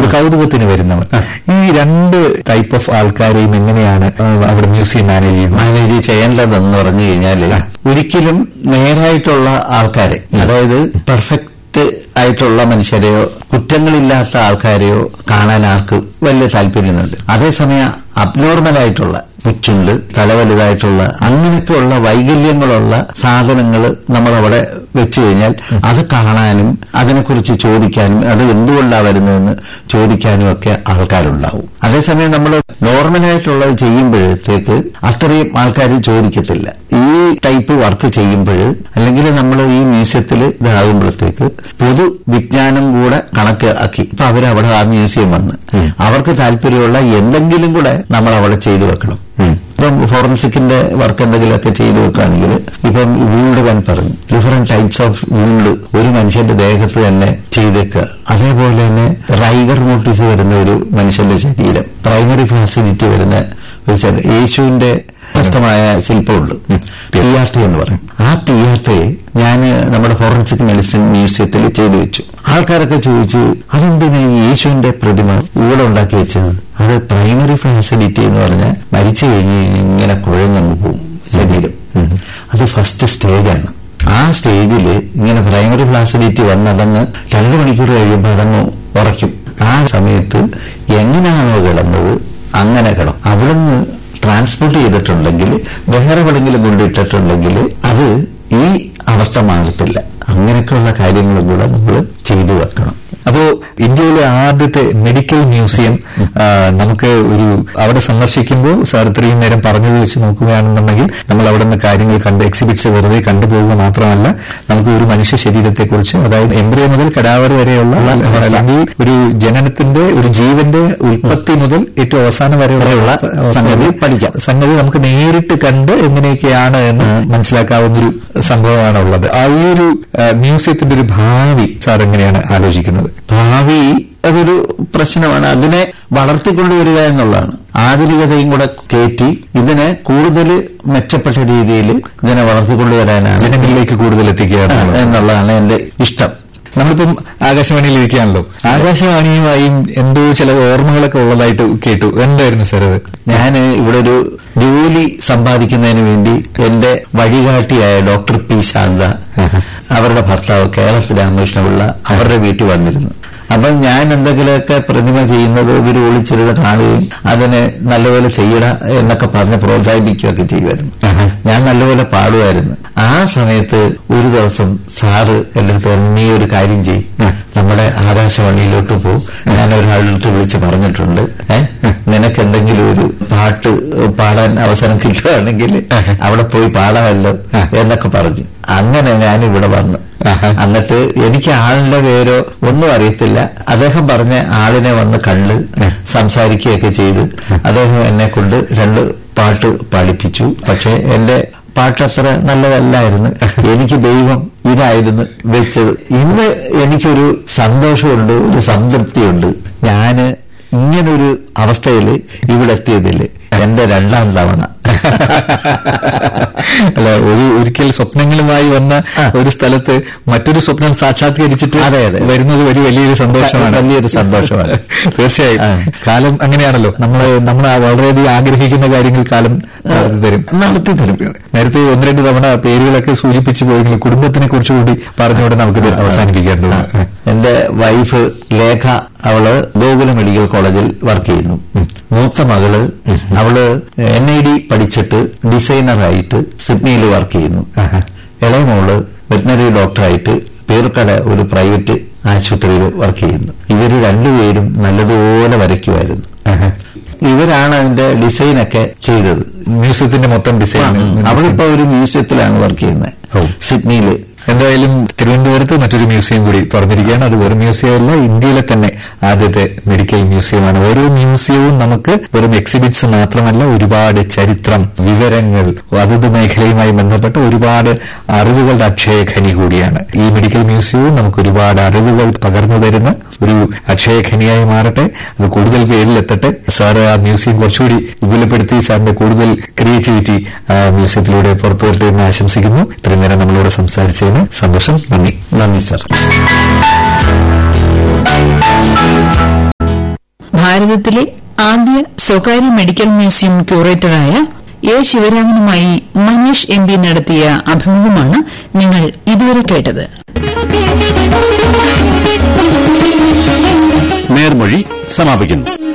ഒരു കൗതുകത്തിന് വരുന്നവർ ഈ രണ്ട് ടൈപ്പ് ഓഫ് ആൾക്കാരെയും എങ്ങനെയാണ് ആ, അവിടെ മ്യൂസിയം മാനേജ് ചെയ്യുന്നത് മാനേജ് ചെയ്യേണ്ടതെന്ന് പറഞ്ഞു കഴിഞ്ഞാല് ഒരിക്കലും നേരായിട്ടുള്ള ആൾക്കാരെ അതായത് പെർഫെക്റ്റ് ആയിട്ടുള്ള മനുഷ്യരെയോ കുറ്റങ്ങളില്ലാത്ത ആൾക്കാരെയോ കാണാൻ ആർക്ക് വലിയ താല്പര്യമുണ്ട് അതേസമയം അബ്നോർമൽ ആയിട്ടുള്ള പുറ്റുണ്ട് തലവലുതായിട്ടുള്ള അങ്ങനെയൊക്കെയുള്ള വൈകല്യങ്ങളുള്ള സാധനങ്ങൾ നമ്മൾ അവിടെ വെച്ചു കഴിഞ്ഞാൽ അത് കാണാനും അതിനെക്കുറിച്ച് ചോദിക്കാനും അത് എന്തുകൊണ്ടാണ് വരുന്നതെന്ന് ചോദിക്കാനും ഒക്കെ ആൾക്കാരുണ്ടാവും അതേസമയം നമ്മൾ നോർമലായിട്ടുള്ളത് ചെയ്യുമ്പോഴത്തേക്ക് അത്രയും ആൾക്കാർ ചോദിക്കത്തില്ല ഈ ടൈപ്പ് വർക്ക് ചെയ്യുമ്പോൾ അല്ലെങ്കിൽ നമ്മൾ ഈ മ്യൂസിയത്തിൽ ഇതാകുമ്പോഴത്തേക്ക് പൊതു വിജ്ഞാനം കൂടെ കണക്കാക്കി ഇപ്പൊ അവരവിടെ ആ മ്യൂസിയം വന്ന് അവർക്ക് താല്പര്യമുള്ള എന്തെങ്കിലും കൂടെ നമ്മൾ അവിടെ ചെയ്തു വെക്കണം ഇപ്പം ഫോറൻസിക്കിന്റെ വർക്ക് എന്തെങ്കിലുമൊക്കെ ചെയ്തു വെക്കുകയാണെങ്കിൽ ഇപ്പം വൂൾഡ് വൻ പറഞ്ഞു ഡിഫറെന്റ് ടൈപ്സ് ഓഫ് വൂൾഡ് ഒരു മനുഷ്യന്റെ ദേഹത്ത് തന്നെ ചെയ്തേക്കുക അതേപോലെ തന്നെ റൈഗർ നോട്ടീസ് വരുന്ന ഒരു മനുഷ്യന്റെ ശരീരം പ്രൈമറി ഫാസിലിറ്റി വരുന്ന ഒരു ശരീരം യേശുവിന്റെ പ്രശസ്തമായ ശില്പമുണ്ട് പിയാട്ടെ എന്ന് പറയും ആ പിയാട്ടെ ഞാൻ നമ്മുടെ ഫോറൻസിക് മെഡിസിൻ മ്യൂസിയത്തിൽ ചെയ്തു വെച്ചു ആൾക്കാരൊക്കെ ചോദിച്ചു അതെന്തിനാ ഈ യേശുവിന്റെ പ്രതിമ ഇവിടെ ഉണ്ടാക്കി വെച്ചത് അത് പ്രൈമറി ഫാസിലിറ്റി എന്ന് പറഞ്ഞാൽ മരിച്ചു കഴിഞ്ഞ് ഇങ്ങനെ കുഴഞ്ഞങ്ങ് പോകും ശരീരം അത് ഫസ്റ്റ് സ്റ്റേജാണ് ആ സ്റ്റേജിൽ ഇങ്ങനെ പ്രൈമറി ഫാസിലിറ്റി വന്ന് അതങ്ങ് രണ്ടു മണിക്കൂർ കഴിയുമ്പോൾ അതങ്ങ് ഉറയ്ക്കും ആ സമയത്ത് എങ്ങനെയാണോ കിടന്നത് അങ്ങനെ കിടം അവിടുന്ന് ട്രാൻസ്പോർട്ട് ചെയ്തിട്ടുണ്ടെങ്കിൽ വേറെ എവിടെങ്കിലും കൊണ്ടിട്ടിട്ടുണ്ടെങ്കിൽ അത് ഈ അവസ്ഥ മാറത്തില്ല അങ്ങനെയൊക്കെയുള്ള കാര്യങ്ങളും കൂടെ നമ്മൾ ചെയ്തു വെക്കണം അപ്പോ ഇന്ത്യയിലെ ആദ്യത്തെ മെഡിക്കൽ മ്യൂസിയം ആ, നമുക്ക് ഒരു അവിടെ സന്ദർശിക്കുമ്പോൾ സാർ ഇത്രയും നേരം പറഞ്ഞത് വെച്ച് നോക്കുകയാണെന്നുണ്ടെങ്കിൽ നമ്മൾ അവിടെ നിന്ന് കാര്യങ്ങൾ കണ്ട് എക്സിബിറ്റ്സ് വെറുതെ കണ്ടുപോകുക മാത്രമല്ല നമുക്ക് ഒരു മനുഷ്യ ശരീരത്തെക്കുറിച്ച് അതായത് എംബ്രിയോ മുതൽ കടാവർ വരെയുള്ള അല്ലെങ്കിൽ ഒരു ജനനത്തിന്റെ ഒരു ജീവന്റെ ഉൽപ്പത്തി മുതൽ ഏറ്റവും അവസാനം വരെയുള്ള സംഗതി പഠിക്കാം. സംഗതി നമുക്ക് നേരിട്ട് കണ്ട് എങ്ങനെയൊക്കെയാണ് എന്ന് മനസ്സിലാക്കാവുന്ന ഒരു സംഭവമാണ് ഉള്ളത് ആ ഈ ഒരു ആ, മ്യൂസിയത്തിന്റെ ഒരു ഭാവി സാർ എങ്ങനെയാണ് ആലോചിക്കുന്നത് ഭാവി അതൊരു പ്രശ്നമാണ് അതിനെ വളർത്തിക്കൊണ്ടുവരിക എന്നുള്ളതാണ് ആധുനികതയും കൂടെ കയറ്റി ഇതിനെ കൂടുതൽ മെച്ചപ്പെട്ട രീതിയിൽ ഇതിനെ വളർത്തിക്കൊണ്ടുവരാനാണ് ജനങ്ങളിലേക്ക് കൂടുതൽ എത്തിക്കുക എന്നുള്ളത്. എന്നുള്ളതാണ് എന്റെ ഇഷ്ടം നമ്മളിപ്പം ആകാശവാണിയിൽ ഇരിക്കുകയാണല്ലോ ആകാശവാണിയുമായും എന്തോ ചില ഓർമ്മകളൊക്കെ ഉള്ളതായിട്ട് കേട്ടു എന്തായിരുന്നു സാർ അത് ഞാൻ ഇവിടെ ഒരു ജോലി സമ്പാദിക്കുന്നതിന് വേണ്ടി എന്റെ വഴികാട്ടിയായ ഡോക്ടർ പി ശാന്ത അവരുടെ ഭർത്താവ് കേരളത്തിൽ രാമകൃഷ്ണപിള്ള അവരുടെ വീട്ടിൽ വന്നിരുന്നു അപ്പം ഞാൻ എന്തെങ്കിലുമൊക്കെ പ്രതിമ ചെയ്യുന്നത് ഇവർ ഒളിച്ചിരുന്ന് കാണുകയും അതിനെ നല്ലപോലെ ചെയ്യട എന്നൊക്കെ പറഞ്ഞ് പ്രോത്സാഹിപ്പിക്കുകയൊക്കെ ചെയ്യുമായിരുന്നു ഞാൻ നല്ലപോലെ പാടുമായിരുന്നു ആ സമയത്ത് ഒരു ദിവസം സാറ് എന്റെ അടുത്ത് പറഞ്ഞു നീ ഒരു കാര്യം ചെയ്യും നമ്മുടെ ആകാശവാണിയിലോട്ട് പോ ഞാൻ ഒരാളടുത്ത് വിളിച്ച് പറഞ്ഞിട്ടുണ്ട് ഏഹ് നിനക്ക് എന്തെങ്കിലും ഒരു പാട്ട് പാടാൻ അവസരം കിട്ടുകയാണെങ്കിൽ അവിടെ പോയി പാടാമല്ലോ എന്നൊക്കെ പറഞ്ഞു അങ്ങനെ ഞാൻ ഇവിടെ വന്നു എന്നിട്ട് എനിക്ക് ആളിന്റെ പേരോ ഒന്നും അറിയത്തില്ല അദ്ദേഹം പറഞ്ഞ ആളിനെ വന്ന് കണ്ട് സംസാരിക്കുകയൊക്കെ ചെയ്ത് അദ്ദേഹം എന്നെ കൊണ്ട് രണ്ട് പാട്ട് പാടിപ്പിച്ചു പക്ഷെ എന്റെ പാട്ട് അത്ര നല്ലതല്ലായിരുന്നു എനിക്ക് ദൈവം ഇതായിരുന്നു വെച്ചത് ഇന്ന് എനിക്കൊരു സന്തോഷമുണ്ട് ഒരു സംതൃപ്തിയുണ്ട് ഞാന് ഇങ്ങനൊരു അവസ്ഥയിൽ ഇവിടെ എത്തിയതിൽ എന്റെ രണ്ടാം തവണ അല്ല ഒരു ഒരിക്കൽ സ്വപ്നങ്ങളുമായി വന്ന ഒരു സ്ഥലത്ത് മറ്റൊരു സ്വപ്നം സാക്ഷാത്കരിച്ചിട്ട് അതെ, അതെ. വരുന്നത് ഒരു വലിയൊരു സന്തോഷമാണ് വലിയൊരു സന്തോഷമാണ് തീർച്ചയായും ആ. കാലം അങ്ങനെയാണല്ലോ നമ്മള് നമ്മൾ വളരെയധികം ആഗ്രഹിക്കുന്ന കാര്യങ്ങൾ കാലം നടത്തി തരും നടത്തി തരും നേരത്തെ ഒന്ന് രണ്ട് തവണ പേരുകളൊക്കെ സൂചിപ്പിച്ചു പോയെങ്കിൽ കുടുംബത്തിനെ കുറിച്ച് കൂടി പറഞ്ഞുകൊണ്ട് നമുക്കിത് അവസാനിപ്പിക്കേണ്ടതുണ്ട് എന്റെ വൈഫ് ലേഖ അവള് ഗോകുല മെഡിക്കൽ കോളേജിൽ വർക്ക് ചെയ്യുന്നു മൂത്ത മകള് അവള് എൻ ഐ ഡി പഠിച്ചിട്ട് ഡിസൈനറായിട്ട് സിഡ്നിയിൽ വർക്ക് ചെയ്യുന്നു ഇളയ മോള് വെറ്റിനറി ഡോക്ടറായിട്ട് പേർക്കട ഒരു പ്രൈവറ്റ് ആശുപത്രിയിൽ വർക്ക് ചെയ്യുന്നു ഇവര് രണ്ടുപേരും നല്ലതുപോലെ വരയ്ക്കുമായിരുന്നു ഇവരാണ് അതിന്റെ ഡിസൈനൊക്കെ ചെയ്തത് മ്യൂസിയത്തിന്റെ മൊത്തം ഡിസൈൻ അവളിപ്പോ ഒരു മ്യൂസിയത്തിലാണ് വർക്ക് ചെയ്യുന്നത് സിഡ്നിയില് എന്തായാലും തിരുവനന്തപുരത്ത് മറ്റൊരു മ്യൂസിയം കൂടി തുറന്നിരിക്കുകയാണ് അത് വെറും മ്യൂസിയം അല്ല ഇന്ത്യയിലെ തന്നെ ആദ്യത്തെ മെഡിക്കൽ മ്യൂസിയമാണ് ഓരോ മ്യൂസിയവും നമുക്ക് വെറും എക്സിബിറ്റ്സ് മാത്രമല്ല ഒരുപാട് ചരിത്രം വിവരങ്ങൾ അതത് മേഖലയുമായി ബന്ധപ്പെട്ട ഒരുപാട് അറിവുകളുടെ അക്ഷയഖനി കൂടിയാണ് ഈ മെഡിക്കൽ മ്യൂസിയവും നമുക്ക് ഒരുപാട് അറിവുകൾ പകർന്നു തരുന്ന ഒരു അക്ഷയഖനിയായി മാറട്ടെ അത് കൂടുതൽ പേരിലെത്തട്ടെ സാറ് ആ മ്യൂസിയം കുറച്ചുകൂടി വിപുലപ്പെടുത്തി സാറിന്റെ കൂടുതൽ ക്രിയേറ്റിവിറ്റി ആ മ്യൂസിയത്തിലൂടെ പുറത്തു വരട്ടെ എന്ന് ആശംസിക്കുന്നു ഇത്രയും നേരം നമ്മളോട് സംസാരിച്ചതിന് സന്തോഷം നന്ദി നന്ദി സർ ഭാരതത്തിലെ ആദ്യ സ്വകാര്യ മെഡിക്കൽ മ്യൂസിയം ക്യൂറേറ്ററായ എ ശിവരാമനുമായി മനീഷ് എം പി നടത്തിയ അഭിമുഖമാണ് നിങ്ങൾ ഇതുവരെ കേട്ടത് നേർമൊഴി സമാപിക്കുന്നു